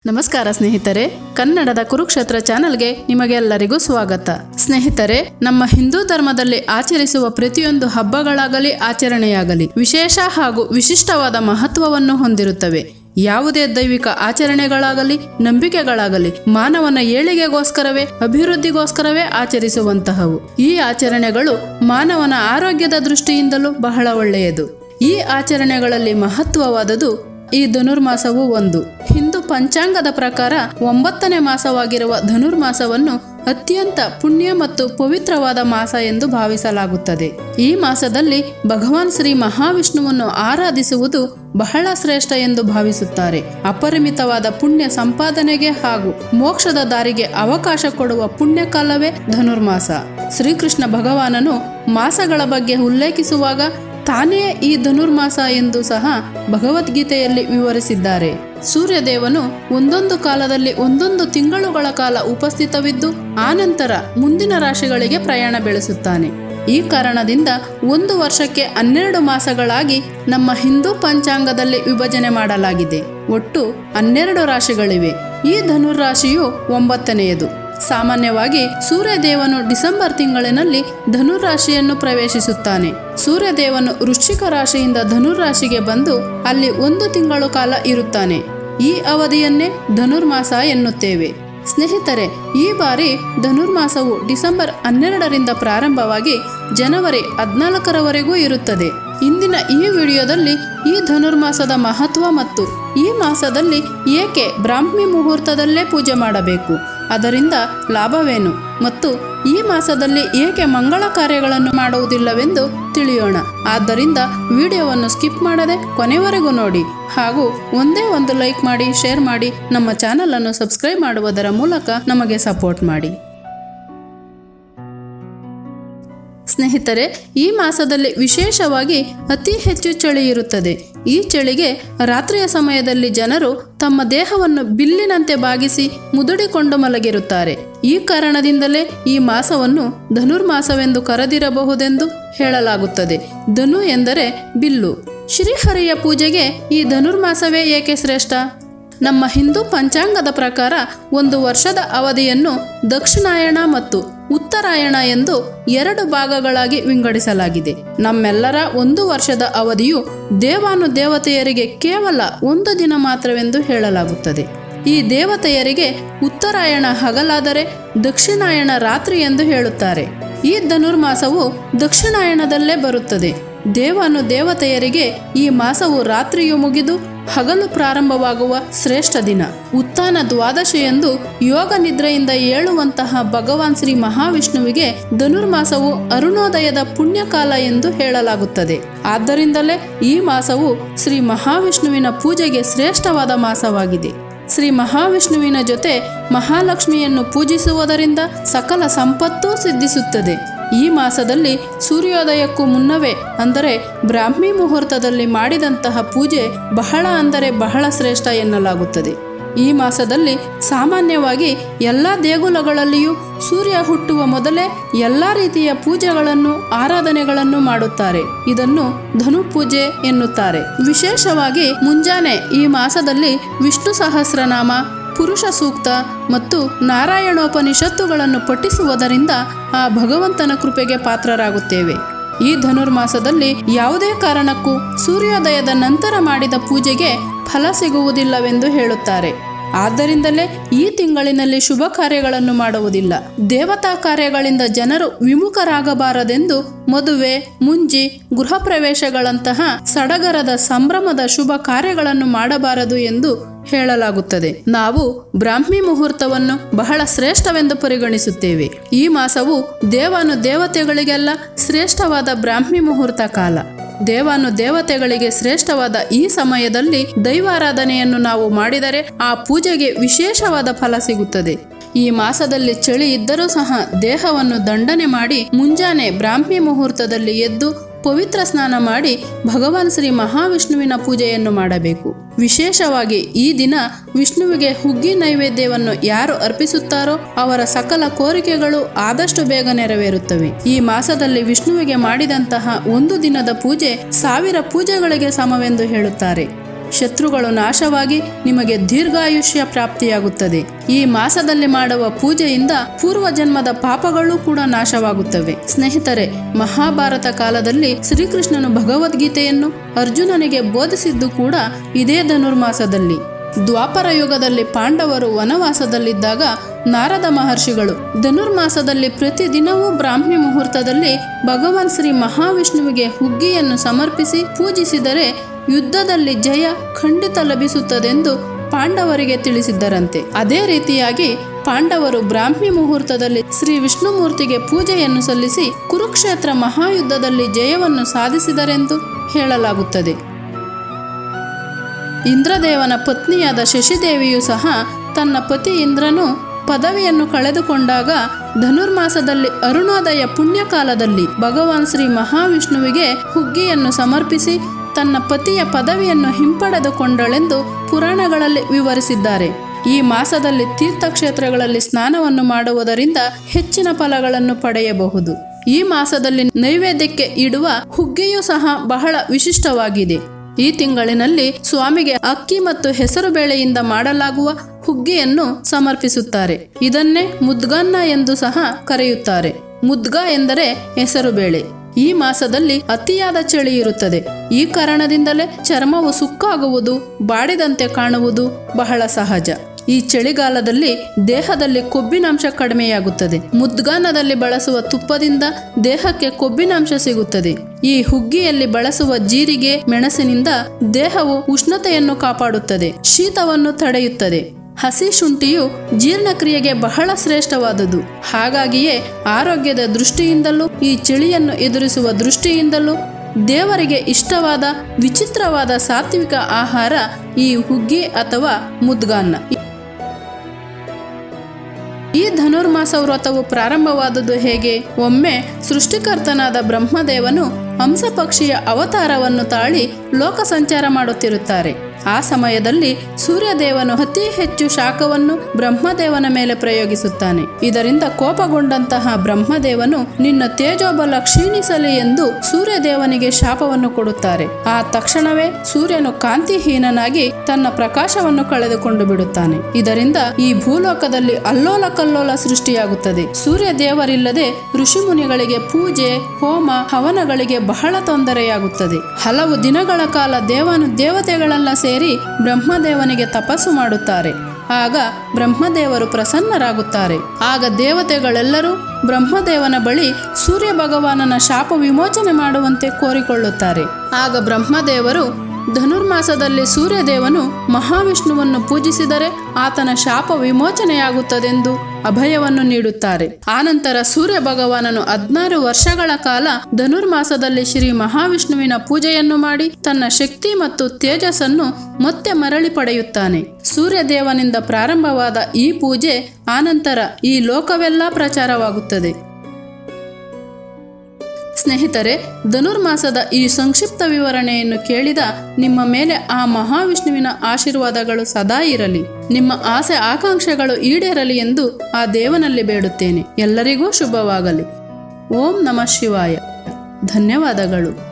ನಮಸ್ಕಾರ ಸ್ನೇಹಿತರೆ ಕನ್ನಡದ ಕುರುಕ್ಷೇತ್ರ ಚಾನೆಲ್ಗೆ ನಿಮಗೆಲ್ಲರಿಗೂ ಸ್ವಾಗತ ಸ್ನೇಹಿತರೆ ನಮ್ಮ ಹಿಂದೂ ಧರ್ಮದಲ್ಲಿ ಆಚರಿಸುವ ಪ್ರತಿಯೊಂದು ಹಬ್ಬಗಳಾಗಲಿ ಆಚರಣೆಯಾಗಲಿ ವಿಶೇಷ ಹಾಗೂ ವಿಶಿಷ್ಟವಾದ ಮಹತ್ವವನ್ನು ಹೊಂದಿರುತ್ತವೆ ಯಾವುದೇ ದೈವಿಕ ಆಚರಣೆಗಳಾಗಲಿ ನಂಬಿಕೆಗಳಾಗಲಿ ಮಾನವನ ಏಳಿಗೆಗೋಸ್ಕರವೇ ಅಭಿವೃದ್ಧಿಗೋಸ್ಕರವೇ ಆಚರಿಸುವಂತಹವು ಈ ಆಚರಣೆಗಳು ಮಾನವನ ಆರೋಗ್ಯದ ದೃಷ್ಟಿಯಿಂದಲೂ ಬಹಳ ಒಳ್ಳೆಯದು ಈ ಆಚರಣೆಗಳಲ್ಲಿ ಮಹತ್ವವಾದದು ಈ ಧನುರ್ಮಾಸವು ಒಂದು ಹಿಂದೂ ಪಂಚಾಂಗದ ಪ್ರಕಾರ ಒಂಬತ್ತನೇ ಮಾಸವಾಗಿರುವ ಧನುರ್ಮಾಸವನ್ನು ಅತ್ಯಂತ ಪುಣ್ಯ ಮತ್ತು ಪವಿತ್ರವಾದ ಮಾಸ ಎಂದು ಭಾವಿಸಲಾಗುತ್ತದೆ ಈ ಮಾಸದಲ್ಲಿ ಭಗವಾನ್ ಶ್ರೀ ಮಹಾವಿಷ್ಣುವನ್ನು ಆರಾಧಿಸುವುದು ಬಹಳ ಶ್ರೇಷ್ಠ ಎಂದು ಭಾವಿಸುತ್ತಾರೆ ಅಪರಿಮಿತವಾದ ಪುಣ್ಯ ಸಂಪಾದನೆಗೆ ಹಾಗೂ ಮೋಕ್ಷದ ದಾರಿಗೆ ಅವಕಾಶ ಕೊಡುವ ಪುಣ್ಯಕಾಲವೇ ಧನುರ್ಮಾಸ ಶ್ರೀಕೃಷ್ಣ ಭಗವಾನನು ಮಾಸಗಳ ಬಗ್ಗೆ ಉಲ್ಲೇಖಿಸುವಾಗ ತಾನೇ ಈ ಧನುರ್ಮಾಸ ಎಂದು ಸಹ ಭಗವದ್ಗೀತೆಯಲ್ಲಿ ವಿವರಿಸಿದ್ದಾರೆ ಸೂರ್ಯದೇವನು ಒಂದೊಂದು ಕಾಲದಲ್ಲಿ ಒಂದೊಂದು ತಿಂಗಳುಗಳ ಕಾಲ ಉಪಸ್ಥಿತವಿದ್ದು ಆನಂತರ ಮುಂದಿನ ರಾಶಿಗಳಿಗೆ ಪ್ರಯಾಣ ಬೆಳೆಸುತ್ತಾನೆ ಈ ಕಾರಣದಿಂದ ಒಂದು ವರ್ಷಕ್ಕೆ ಹನ್ನೆರಡು ಮಾಸಗಳಾಗಿ ನಮ್ಮ ಹಿಂದೂ ಪಂಚಾಂಗದಲ್ಲಿ ವಿಭಜನೆ ಮಾಡಲಾಗಿದೆ ಒಟ್ಟು ಹನ್ನೆರಡು ರಾಶಿಗಳಿವೆ ಈ ಧನುರ್ರಾಶಿಯು ಒಂಬತ್ತನೆಯದು ಸಾಮಾನ್ಯವಾಗಿ ಸೂರ್ಯದೇವನು ಡಿಸೆಂಬರ್ ತಿಂಗಳಿನಲ್ಲಿ ಧನುರಾಶಿಯನ್ನು ಪ್ರವೇಶಿಸುತ್ತಾನೆ ಸೂರ್ಯದೇವನು ವೃಶ್ಚಿಕ ರಾಶಿಯಿಂದ ಧನುರಾಶಿಗೆ ಬಂದು ಅಲ್ಲಿ ಒಂದು ತಿಂಗಳು ಕಾಲ ಇರುತ್ತಾನೆ ಈ ಅವಧಿಯನ್ನೇ ಧನುರ್ಮಾಸ ಎನ್ನುತ್ತೇವೆ ಸ್ನೇಹಿತರೆ ಈ ಬಾರಿ ಧನುರ್ಮಾಸವು ಡಿಸೆಂಬರ್ ಹನ್ನೆರಡರಿಂದ ಪ್ರಾರಂಭವಾಗಿ ಜನವರಿ ಹದಿನಾಲ್ಕರವರೆಗೂ ಇರುತ್ತದೆ ಇಂದಿನ ಈ ವಿಡಿಯೋದಲ್ಲಿ ಈ ಧನುರ್ಮಾಸದ ಮಹತ್ವ ಮತ್ತು ಈ ಮಾಸದಲ್ಲಿ ಏಕೆ ಬ್ರಾಹ್ಮಿ ಮುಹೂರ್ತದಲ್ಲೇ ಪೂಜೆ ಮಾಡಬೇಕು ಅದರಿಂದ ಲಾಭವೇನು ಮತ್ತು ಈ ಮಾಸದಲ್ಲಿ ಏಕೆ ಮಂಗಳ ಕಾರ್ಯಗಳನ್ನು ಮಾಡುವುದಿಲ್ಲವೆಂದು ತಿಳಿಯೋಣ ಆದ್ದರಿಂದ ವಿಡಿಯೋವನ್ನು ಸ್ಕಿಪ್ ಮಾಡದೆ ಕೊನೆವರೆಗೂ ನೋಡಿ ಹಾಗೂ ಒಂದೇ ಒಂದು ಲೈಕ್ ಮಾಡಿ ಶೇರ್ ಮಾಡಿ ನಮ್ಮ ಚಾನಲನ್ನು ಸಬ್ಸ್ಕ್ರೈಬ್ ಮಾಡುವುದರ ಮೂಲಕ ನಮಗೆ ಸಪೋರ್ಟ್ ಮಾಡಿ ಸ್ನೇಹಿತರೆ ಈ ಮಾಸದಲ್ಲಿ ವಿಶೇಷವಾಗಿ ಅತಿ ಹೆಚ್ಚು ಚಳಿ ಇರುತ್ತದೆ ಈ ಚಳಿಗೆ ರಾತ್ರಿಯ ಸಮಯದಲ್ಲಿ ಜನರು ತಮ್ಮ ದೇಹವನ್ನು ಬಿಲ್ಲಿನಂತೆ ಬಾಗಿಸಿ ಮುದುಡಿಕೊಂಡು ಮಲಗಿರುತ್ತಾರೆ ಈ ಕಾರಣದಿಂದಲೇ ಈ ಮಾಸವನ್ನು ಧನುರ್ಮಾಸವೆಂದು ಕರೆದಿರಬಹುದೆಂದು ಹೇಳಲಾಗುತ್ತದೆ ಧನು ಎಂದರೆ ಬಿಲ್ಲು ಶ್ರೀಹರಿಯ ಪೂಜೆಗೆ ಈ ಧನುರ್ಮಾಸವೇ ಏಕೆ ಶ್ರೇಷ್ಠ ನಮ್ಮ ಹಿಂದೂ ಪಂಚಾಂಗದ ಪ್ರಕಾರ ಒಂದು ವರ್ಷದ ಅವಧಿಯನ್ನು ದಕ್ಷಿಣಾಯಣ ಮತ್ತು ಉತ್ತರಾಯಣ ಎಂದು ಎರಡು ಭಾಗಗಳಾಗಿ ವಿಂಗಡಿಸಲಾಗಿದೆ ನಮ್ಮೆಲ್ಲರ ಒಂದು ವರ್ಷದ ಅವಧಿಯು ದೇವಾನು ದೇವತೆಯರಿಗೆ ಕೇವಲ ಒಂದು ದಿನ ಮಾತ್ರವೆಂದು ಹೇಳಲಾಗುತ್ತದೆ ಈ ದೇವತೆಯರಿಗೆ ಉತ್ತರಾಯಣ ಹಗಲಾದರೆ ದಕ್ಷಿಣಾಯಣ ರಾತ್ರಿ ಎಂದು ಹೇಳುತ್ತಾರೆ ಈ ಧನುರ್ಮಾಸವು ದಕ್ಷಿಣಾಯಣದಲ್ಲೇ ಬರುತ್ತದೆ ದೇವಾನು ದೇವತೆಯರಿಗೆ ಈ ಮಾಸವು ರಾತ್ರಿಯು ಮುಗಿದು ಹಗಲು ಪ್ರಾರಂಭವಾಗುವ ಶ್ರೇಷ್ಠ ದಿನ ಉತ್ಥಾನ ದ್ವಾದಶಿ ಎಂದು ಯೋಗ ನಿದ್ರೆಯಿಂದ ಏಳುವಂತಹ ಭಗವಾನ್ ಶ್ರೀ ಮಹಾವಿಷ್ಣುವಿಗೆ ಧನುರ್ಮಾಸವು ಅರುಣೋದಯದ ಪುಣ್ಯಕಾಲ ಎಂದು ಹೇಳಲಾಗುತ್ತದೆ ಆದ್ದರಿಂದಲೇ ಈ ಮಾಸವು ಶ್ರೀ ಮಹಾವಿಷ್ಣುವಿನ ಪೂಜೆಗೆ ಶ್ರೇಷ್ಠವಾದ ಮಾಸವಾಗಿದೆ ಶ್ರೀ ಮಹಾವಿಷ್ಣುವಿನ ಜೊತೆ ಮಹಾಲಕ್ಷ್ಮಿಯನ್ನು ಪೂಜಿಸುವುದರಿಂದ ಸಕಲ ಸಂಪತ್ತೂ ಸಿದ್ಧಿಸುತ್ತದೆ ಈ ಮಾಸದಲ್ಲಿ ಸೂರ್ಯೋದಯಕ್ಕೂ ಮುನ್ನವೇ ಅಂದರೆ ಬ್ರಾಹ್ಮಿ ಮುಹೂರ್ತದಲ್ಲಿ ಮಾಡಿದಂತಹ ಪೂಜೆ ಬಹಳ ಅಂದರೆ ಬಹಳ ಶ್ರೇಷ್ಠ ಎನ್ನಲಾಗುತ್ತದೆ ಈ ಮಾಸದಲ್ಲಿ ಸಾಮಾನ್ಯವಾಗಿ ಎಲ್ಲ ದೇಗುಲಗಳಲ್ಲಿಯೂ ಸೂರ್ಯ ಹುಟ್ಟುವ ಮೊದಲೇ ಎಲ್ಲ ರೀತಿಯ ಪೂಜೆಗಳನ್ನು ಆರಾಧನೆಗಳನ್ನು ಮಾಡುತ್ತಾರೆ ಇದನ್ನು ಧನು ಪೂಜೆ ಎನ್ನುತ್ತಾರೆ ವಿಶೇಷವಾಗಿ ಮುಂಜಾನೆ ಈ ಮಾಸದಲ್ಲಿ ವಿಷ್ಣು ಸಹಸ್ರನಾಮ ಪುರುಷ ಸೂಕ್ತ ಮತ್ತು ನಾರಾಯಣೋಪನಿಷತ್ತುಗಳನ್ನು ಪಠಿಸುವುದರಿಂದ ಆ ಭಗವಂತನ ಕೃಪೆಗೆ ಪಾತ್ರರಾಗುತ್ತೇವೆ ಈ ಧನುರ್ಮಾಸದಲ್ಲಿ ಯಾವುದೇ ಕಾರಣಕ್ಕೂ ಸೂರ್ಯೋದಯದ ನಂತರ ಮಾಡಿದ ಪೂಜೆಗೆ ಫಲ ಸಿಗುವುದಿಲ್ಲವೆಂದು ಹೇಳುತ್ತಾರೆ ಆದ್ದರಿಂದಲೇ ಈ ತಿಂಗಳಿನಲ್ಲಿ ಶುಭ ಕಾರ್ಯಗಳನ್ನು ಮಾಡುವುದಿಲ್ಲ ದೇವತಾ ಕಾರ್ಯಗಳಿಂದ ಜನರು ವಿಮುಖರಾಗಬಾರದೆಂದು ಮದುವೆ ಮುಂಜಿ ಗೃಹ ಪ್ರವೇಶಗಳಂತಹ ಸಡಗರದ ಸಂಭ್ರಮದ ಶುಭ ಕಾರ್ಯಗಳನ್ನು ಮಾಡಬಾರದು ಎಂದು ಹೇಳಲಾಗುತ್ತದೆ ನಾವು ಬ್ರಾಹ್ಮಿ ಮುಹೂರ್ತವನ್ನು ಬಹಳ ಶ್ರೇಷ್ಠವೆಂದು ಪರಿಗಣಿಸುತ್ತೇವೆ ಈ ಮಾಸವು ದೇವಾನು ದೇವತೆಗಳಿಗೆಲ್ಲ ಶ್ರೇಷ್ಠವಾದ ಬ್ರಾಹ್ಮಿ ಮುಹೂರ್ತ ಕಾಲ ದೇವಾನು ದೇವತೆಗಳಿಗೆ ಶ್ರೇಷ್ಠವಾದ ಈ ಸಮಯದಲ್ಲಿ ದೈವಾರಾಧನೆಯನ್ನು ನಾವು ಮಾಡಿದರೆ ಆ ಪೂಜೆಗೆ ವಿಶೇಷವಾದ ಫಲ ಸಿಗುತ್ತದೆ ಈ ಮಾಸದಲ್ಲಿ ಚಳಿ ಇದ್ದರೂ ಸಹ ದೇಹವನ್ನು ದಂಡನೆ ಮಾಡಿ ಮುಂಜಾನೆ ಬ್ರಾಹ್ಮಿ ಮುಹೂರ್ತದಲ್ಲಿ ಎದ್ದು ಪವಿತ್ರ ಸ್ನಾನ ಮಾಡಿ ಭಗವಾನ್ ಶ್ರೀ ಮಹಾವಿಷ್ಣುವಿನ ಪೂಜೆಯನ್ನು ಮಾಡಬೇಕು ವಿಶೇಷವಾಗಿ ಈ ದಿನ ವಿಷ್ಣುವಿಗೆ ಹುಗ್ಗಿ ನೈವೇದ್ಯವನ್ನು ಯಾರು ಅರ್ಪಿಸುತ್ತಾರೋ ಅವರ ಸಕಲ ಕೋರಿಕೆಗಳು ಆದಷ್ಟು ಬೇಗ ನೆರವೇರುತ್ತವೆ ಈ ಮಾಸದಲ್ಲಿ ವಿಷ್ಣುವಿಗೆ ಮಾಡಿದಂತಹ ಒಂದು ದಿನದ ಪೂಜೆ ಸಾವಿರ ಪೂಜೆಗಳಿಗೆ ಸಮವೆಂದು ಹೇಳುತ್ತಾರೆ ಶತ್ರುಗಳು ನಾಶವಾಗಿ ನಿಮಗೆ ದೀರ್ಘಾಯುಷ್ಯ ಪ್ರಾಪ್ತಿಯಾಗುತ್ತದೆ ಈ ಮಾಸದಲ್ಲಿ ಮಾಡುವ ಪೂಜೆಯಿಂದ ಪೂರ್ವ ಜನ್ಮದ ಪಾಪಗಳು ಕೂಡ ನಾಶವಾಗುತ್ತವೆ ಸ್ನೇಹಿತರೆ ಮಹಾಭಾರತ ಕಾಲದಲ್ಲಿ ಶ್ರೀಕೃಷ್ಣನು ಭಗವದ್ಗೀತೆಯನ್ನು ಅರ್ಜುನನಿಗೆ ಬೋಧಿಸಿದ್ದು ಕೂಡ ಇದೇ ಧನುರ್ಮಾಸದಲ್ಲಿ ದ್ವಾಪರ ಯುಗದಲ್ಲಿ ಪಾಂಡವರು ವನವಾಸದಲ್ಲಿದ್ದಾಗ ನಾರದ ಮಹರ್ಷಿಗಳು ಧನುರ್ಮಾಸದಲ್ಲಿ ಪ್ರತಿದಿನವೂ ಬ್ರಾಹ್ಮಿ ಮುಹೂರ್ತದಲ್ಲಿ ಭಗವಾನ್ ಶ್ರೀ ಮಹಾವಿಷ್ಣುವಿಗೆ ಹುಗ್ಗಿಯನ್ನು ಸಮರ್ಪಿಸಿ ಪೂಜಿಸಿದರೆ ಯುದ್ಧದಲ್ಲಿ ಜಯ ಖಂಡಿತ ಲಭಿಸುತ್ತದೆಂದು ಪಾಂಡವರಿಗೆ ತಿಳಿಸಿದ್ದರಂತೆ ಅದೇ ರೀತಿಯಾಗಿ ಪಾಂಡವರು ಬ್ರಾಹ್ಮಿ ಮುಹೂರ್ತದಲ್ಲಿ ಶ್ರೀ ವಿಷ್ಣುಮೂರ್ತಿಗೆ ಪೂಜೆಯನ್ನು ಸಲ್ಲಿಸಿ ಕುರುಕ್ಷೇತ್ರ ಮಹಾಯುದ್ಧದಲ್ಲಿ ಜಯವನ್ನು ಸಾಧಿಸಿದರೆಂದು ಹೇಳಲಾಗುತ್ತದೆ ಇಂದ್ರದೇವನ ಪತ್ನಿಯಾದ ಶಶಿದೇವಿಯು ಸಹ ತನ್ನ ಪತಿ ಇಂದ್ರನು ಪದವಿಯನ್ನು ಕಳೆದುಕೊಂಡಾಗ ಧನುರ್ಮಾಸದಲ್ಲಿ ಅರುಣೋದಯ ಪುಣ್ಯಕಾಲದಲ್ಲಿ ಭಗವಾನ್ ಶ್ರೀ ಮಹಾವಿಷ್ಣುವಿಗೆ ಹುಗ್ಗಿಯನ್ನು ಸಮರ್ಪಿಸಿ ತನ್ನ ಪತಿಯ ಪದವಿಯನ್ನು ಹಿಂಪಡೆದುಕೊಂಡಳೆಂದು ಪುರಾಣಗಳಲ್ಲಿ ವಿವರಿಸಿದ್ದಾರೆ ಈ ಮಾಸದಲ್ಲಿ ತೀರ್ಥಕ್ಷೇತ್ರಗಳಲ್ಲಿ ಸ್ನಾನವನ್ನು ಮಾಡುವುದರಿಂದ ಹೆಚ್ಚಿನ ಫಲಗಳನ್ನು ಪಡೆಯಬಹುದು ಈ ಮಾಸದಲ್ಲಿ ನೈವೇದ್ಯಕ್ಕೆ ಇಡುವ ಹುಗ್ಗಿಯೂ ಸಹ ಬಹಳ ವಿಶಿಷ್ಟವಾಗಿದೆ ಈ ತಿಂಗಳಿನಲ್ಲಿ ಸ್ವಾಮಿಗೆ ಅಕ್ಕಿ ಮತ್ತು ಹೆಸರು ಬೇಳೆಯಿಂದ ಮಾಡಲಾಗುವ ಹುಗ್ಗಿಯನ್ನು ಸಮರ್ಪಿಸುತ್ತಾರೆ ಇದನ್ನೇ ಮುದ್ಗನ್ನ ಎಂದು ಸಹ ಕರೆಯುತ್ತಾರೆ ಮುದ್ಗ ಎಂದರೆ ಹೆಸರು ಬೇಳೆ ಈ ಮಾಸದಲ್ಲಿ ಅತಿಯಾದ ಚಳಿ ಇರುತ್ತದೆ ಈ ಕಾರಣದಿಂದಲೇ ಚರ್ಮವು ಸುಕ್ಕಾಗುವುದು ಬಾಡಿದಂತೆ ಕಾಣುವುದು ಬಹಳ ಸಹಜ ಈ ಚಳಿಗಾಲದಲ್ಲಿ ದೇಹದಲ್ಲಿ ಕೊಬ್ಬಿನಾಂಶ ಕಡಿಮೆಯಾಗುತ್ತದೆ ಮುದ್ಗಾನದಲ್ಲಿ ಬಳಸುವ ತುಪ್ಪದಿಂದ ದೇಹಕ್ಕೆ ಕೊಬ್ಬಿನಾಂಶ ಸಿಗುತ್ತದೆ ಈ ಹುಗ್ಗಿಯಲ್ಲಿ ಬಳಸುವ ಜೀರಿಗೆ ಮೆಣಸಿನಿಂದ ದೇಹವು ಉಷ್ಣತೆಯನ್ನು ಕಾಪಾಡುತ್ತದೆ ಶೀತವನ್ನು ತಡೆಯುತ್ತದೆ ಹಸಿ ಶುಂಠಿಯು ಜೀರ್ಣಕ್ರಿಯೆಗೆ ಬಹಳ ಶ್ರೇಷ್ಠವಾದುದು ಹಾಗಾಗಿಯೇ ಆರೋಗ್ಯದ ದೃಷ್ಟಿಯಿಂದಲೂ ಈ ಚಳಿಯನ್ನು ಎದುರಿಸುವ ದೃಷ್ಟಿಯಿಂದಲೂ ದೇವರಿಗೆ ಇಷ್ಟವಾದ ವಿಚಿತ್ರವಾದ ಸಾತ್ವಿಕ ಆಹಾರ ಈ ಹುಗ್ಗಿ ಅಥವಾ ಮುದ್ಗಾನ್ನ ಈ ಧನುರ್ಮಾಸ ವ್ರತವು ಪ್ರಾರಂಭವಾದುದು ಹೇಗೆ ಒಮ್ಮೆ ಸೃಷ್ಟಿಕರ್ತನಾದ ಬ್ರಹ್ಮದೇವನು ಹಂಸಪಕ್ಷಿಯ ಅವತಾರವನ್ನು ತಾಳಿ ಲೋಕ ಸಂಚಾರ ಮಾಡುತ್ತಿರುತ್ತಾರೆ ಆ ಸಮಯದಲ್ಲಿ ಸೂರ್ಯದೇವನು ಅತಿ ಹೆಚ್ಚು ಶಾಖವನ್ನು ಬ್ರಹ್ಮದೇವನ ಮೇಲೆ ಪ್ರಯೋಗಿಸುತ್ತಾನೆ ಇದರಿಂದ ಕೋಪಗೊಂಡಂತಹ ಬ್ರಹ್ಮದೇವನು ನಿನ್ನ ತೇಜೋಬಲ ಕ್ಷೀಣಿಸಲಿ ಎಂದು ಸೂರ್ಯದೇವನಿಗೆ ಶಾಪವನ್ನು ಕೊಡುತ್ತಾರೆ ಆ ತಕ್ಷಣವೇ ಸೂರ್ಯನು ಕಾಂತಿಹೀನನಾಗಿ ತನ್ನ ಪ್ರಕಾಶವನ್ನು ಕಳೆದುಕೊಂಡು ಬಿಡುತ್ತಾನೆ ಇದರಿಂದ ಈ ಭೂಲೋಕದಲ್ಲಿ ಅಲ್ಲೋಲ ಕಲ್ಲೋಲ ಸೃಷ್ಟಿಯಾಗುತ್ತದೆ ಸೂರ್ಯ ದೇವರಿಲ್ಲದೆ ಋಷಿಮುನಿಗಳಿಗೆ ಪೂಜೆ ಹೋಮ ಹವನಗಳಿಗೆ ಬಹಳ ತೊಂದರೆಯಾಗುತ್ತದೆ ಹಲವು ದಿನಗಳ ಕಾಲ ದೇವನು ದೇವತೆಗಳೆಲ್ಲ ಸೇರಿ ಬ್ರಹ್ಮದೇವನಿಗೆ ತಪಸ್ಸು ಮಾಡುತ್ತಾರೆ ಆಗ ಬ್ರಹ್ಮದೇವರು ಪ್ರಸನ್ನರಾಗುತ್ತಾರೆ ಆಗ ದೇವತೆಗಳೆಲ್ಲರೂ ಬ್ರಹ್ಮದೇವನ ಬಳಿ ಸೂರ್ಯ ಭಗವಾನನ ಶಾಪ ವಿಮೋಚನೆ ಮಾಡುವಂತೆ ಕೋರಿಕೊಳ್ಳುತ್ತಾರೆ ಆಗ ಬ್ರಹ್ಮದೇವರು ಧನುರ್ಮಾಸದಲ್ಲಿ ಸೂರ್ಯದೇವನು ಮಹಾವಿಷ್ಣುವನ್ನು ಪೂಜಿಸಿದರೆ ಆತನ ಶಾಪ ವಿಮೋಚನೆಯಾಗುತ್ತದೆಂದು ಅಭಯವನ್ನು ನೀಡುತ್ತಾರೆ ಆನಂತರ ಸೂರ್ಯ ಭಗವಾನನು ಹದ್ನಾರು ವರ್ಷಗಳ ಕಾಲ ಧನುರ್ಮಾಸದಲ್ಲಿ ಶ್ರೀ ಮಹಾವಿಷ್ಣುವಿನ ಪೂಜೆಯನ್ನು ಮಾಡಿ ತನ್ನ ಶಕ್ತಿ ಮತ್ತು ತೇಜಸ್ಸನ್ನು ಮತ್ತೆ ಮರಳಿ ಪಡೆಯುತ್ತಾನೆ ಸೂರ್ಯದೇವನಿಂದ ಪ್ರಾರಂಭವಾದ ಈ ಪೂಜೆ ಆನಂತರ ಈ ಲೋಕವೆಲ್ಲ ಪ್ರಚಾರವಾಗುತ್ತದೆ ಸ್ನೇಹಿತರೆ ಧನುರ್ಮಾಸದ ಈ ಸಂಕ್ಷಿಪ್ತ ವಿವರಣೆಯನ್ನು ಕೇಳಿದ ನಿಮ್ಮ ಮೇಲೆ ಆ ಮಹಾವಿಷ್ಣುವಿನ ಆಶೀರ್ವಾದಗಳು ಸದಾ ಇರಲಿ ನಿಮ್ಮ ಆಸೆ ಆಕಾಂಕ್ಷೆಗಳು ಈಡೇರಲಿ ಎಂದು ಆ ದೇವನಲ್ಲಿ ಬೇಡುತ್ತೇನೆ ಎಲ್ಲರಿಗೂ ಶುಭವಾಗಲಿ ಓಂ ನಮಃ ಶಿವಾಯ ಧನ್ಯವಾದಗಳು